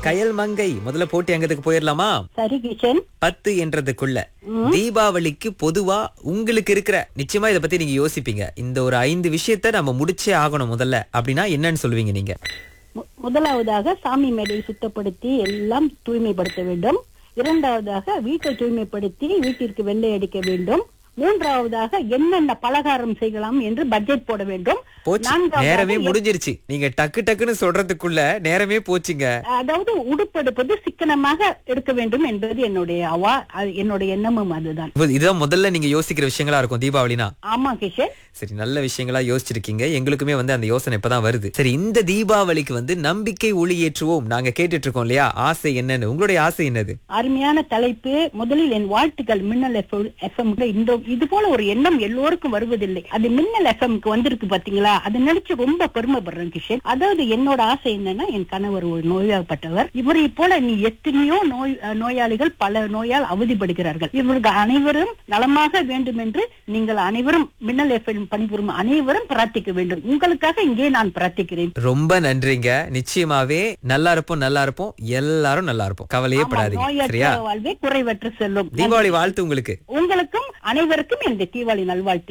கயல் மங்கை முதல்ல போட்டி அங்கத்துக்கு போயிடலாமா சரி கிஷன் பத்து என்றதுக்குள்ள தீபாவளிக்கு பொதுவா உங்களுக்கு இருக்கிற நிச்சயமா இத பத்தி நீங்க யோசிப்பீங்க இந்த ஒரு ஐந்து விஷயத்த நம்ம முடிச்சே ஆகணும் முதல்ல அப்படின்னா என்னன்னு சொல்லுவீங்க நீங்க மு- முதலாவதாக சாமி மேடையை சுத்தப்படுத்தி எல்லாம் தூய்மைப்படுத்த வேண்டும் இரண்டாவதாக வீட்டை தூய்மைப்படுத்தி வீட்டிற்கு வெள்ளை அடிக்க வேண்டும் மூன்றாவதாக என்னென்ன பலகாரம் செய்யலாம் என்று பட்ஜெட் போட வேண்டும் போச்சு நான்காவதாக நேரமே முடிஞ்சிருச்சு நீங்க டக்கு டக்குன்னு சொல்றதுக்குள்ள நேரமே போச்சுங்க அதாவது உடுப்பெடுப்பது சிக்கனமாக எடுக்க வேண்டும் என்பது என்னுடைய அவா அது என்னுடைய எண்ணமும் அதுதான் இப்ப இதுதான் முதல்ல நீங்க யோசிக்கிற விஷயங்களா இருக்கும் தீபாவளினா ஆமா கிஷன் சரி நல்ல விஷயங்களா யோசிச்சிருக்கீங்க எங்களுக்குமே வந்து அந்த யோசனை இப்பதான் வருது சரி இந்த தீபாவளிக்கு வந்து நம்பிக்கை ஒளி ஏற்றுவோம் நாங்க கேட்டுட்டு இருக்கோம் இல்லையா ஆசை என்னன்னு உங்களுடைய ஆசை என்னது அருமையான தலைப்பு முதலில் என் வாழ்த்துக்கள் மின்னல் எஃப்எம் இந்த இது போல ஒரு எண்ணம் எல்லோருக்கும் வருவதில்லை அது மின்னல் எஃப்எம்க்கு வந்திருக்கு பாத்தீங்களா அதை நினைச்சு ரொம்ப பெருமைப்படுறேன் கிஷன் அதாவது என்னோட ஆசை என்னன்னா என் கணவர் ஒரு நோய்வாய்ப்பட்டவர் இவரை போல நீ எத்தனையோ நோய் அஹ், நோயாளிகள் பல நோயால் அவதிப்படுகிறார்கள் இவர்கள் அனைவரும் நலமாக வேண்டும் என்று நீங்கள் அனைவரும் மின்னல் எஃப்எம் பணிபுரியும் அனைவரும் பிரார்த்திக்க வேண்டும் உங்களுக்காக இங்கே நான் பிரார்த்திக்கிறேன் ரொம்ப நன்றிங்க நிச்சயமாவே நல்லா இருப்போம் நல்லா இருப்போம் எல்லாரும் நல்லா இருப்போம் கவலையே ஆமா, படாதீங்க நோயற்ற சரியா வாழ்வே குறைவற்று செல்லும் தீபாவளி வாழ்த்து உங்களுக்கு உங்களுக்கும் அனைவருக்கும் என்னுடைய தீபாவளி நல்வாழ்த்து